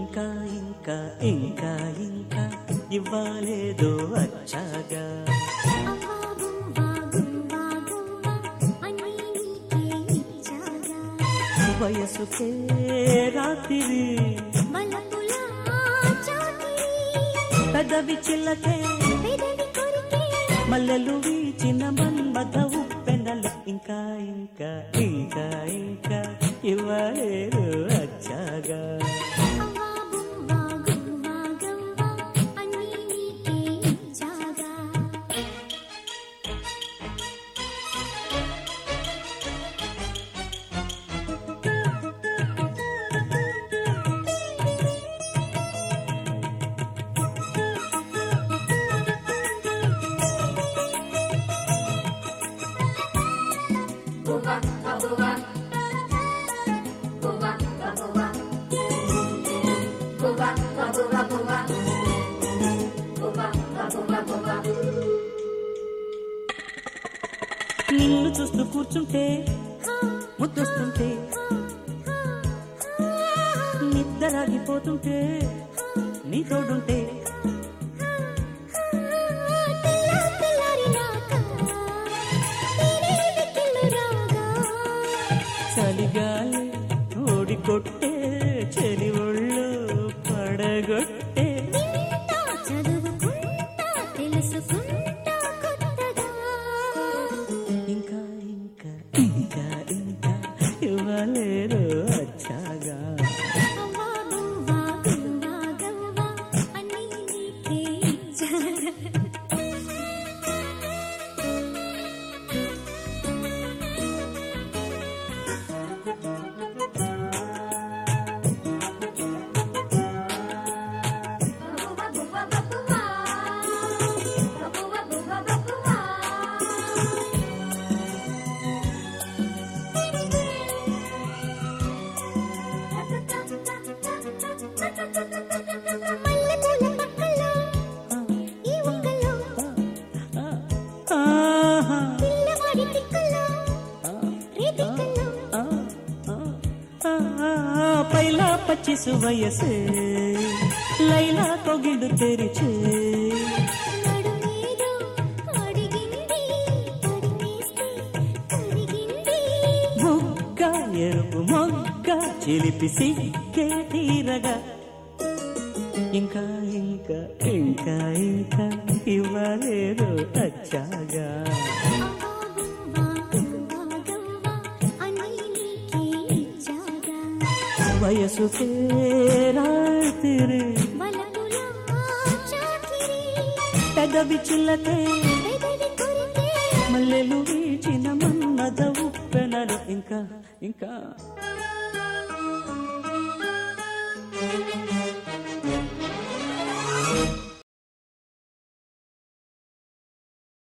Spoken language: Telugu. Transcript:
ఇంకా ఇంకా ఇంకా ఇంకా ఇవ్వాలేదో వచ్చాగా అవ్వా గువ్వా గువ్వా గువ్వా అన్నీ నీకే ఇచ్చాగా వయసుకే రాత్రి వలపుల చాకిరి పెదవి చిల్లకే పెదవి కొరికే మల్లెలు వీచిన మన్మథ ఉప్పెనలు ఇంకా ఇంకా ఇంకా ఇంకా ఇవ్వలేరు వచ్చాగా అవ్వా గువ్వా గువ్వా గువ్వా అన్నీ నీకే ఇచ్చాగా నిన్ను చూస్తూ కూర్చుంటే ముద్దొస్తుంటే నిద్రగిపోతుంటే నీ తోడుంటే తెల్ల తెల్లారినాక నేనే వెతికిళ్ళు రాగా చలిగాలి ఓడి కొట్టే చెలి ఒళ్ళు పడగొట్టే వింటా చదువుకుంటా తెలుసుకుంటా కొత్తగా ఇంకా ఇంకా ఇంకా ఇంకా ఇవ్వలేరు వచ్చాగా అవ్వా గువ్వా గువ్వా గువ్వా అన్నీ నీకే ఇచ్చాగా మల్లెపూల పక్కలో ఈ ఒక్కలో ఆహా, పిల్లవాడి తిక్కలో రేతికలో ఆ, ఆ, ఆ, పైలా పచ్చిసు వయసే లైలా కొగిడు తెరిచే నడుమేదో అడిగింది తడిమేస్తే కరిగింది బుగ్గ ఎరుపు మొగ్గ చిలిపి సిక్కే తీరగా ఇంకా ఇంకా ఇంకా ఇంకా ఇవ్వలేరు వచ్చాగా అవ్వా గువ్వా గువ్వా గువ్వా అన్నీ నీకే ఇచ్చాగా వయసుకే రాత్రి వలపుల చాకిరి పెదవి చిల్లకే పెదవి కొరికే మల్లెలు వీచిన మన్మద ఉప్పెనలు ఇంకా ఇంకా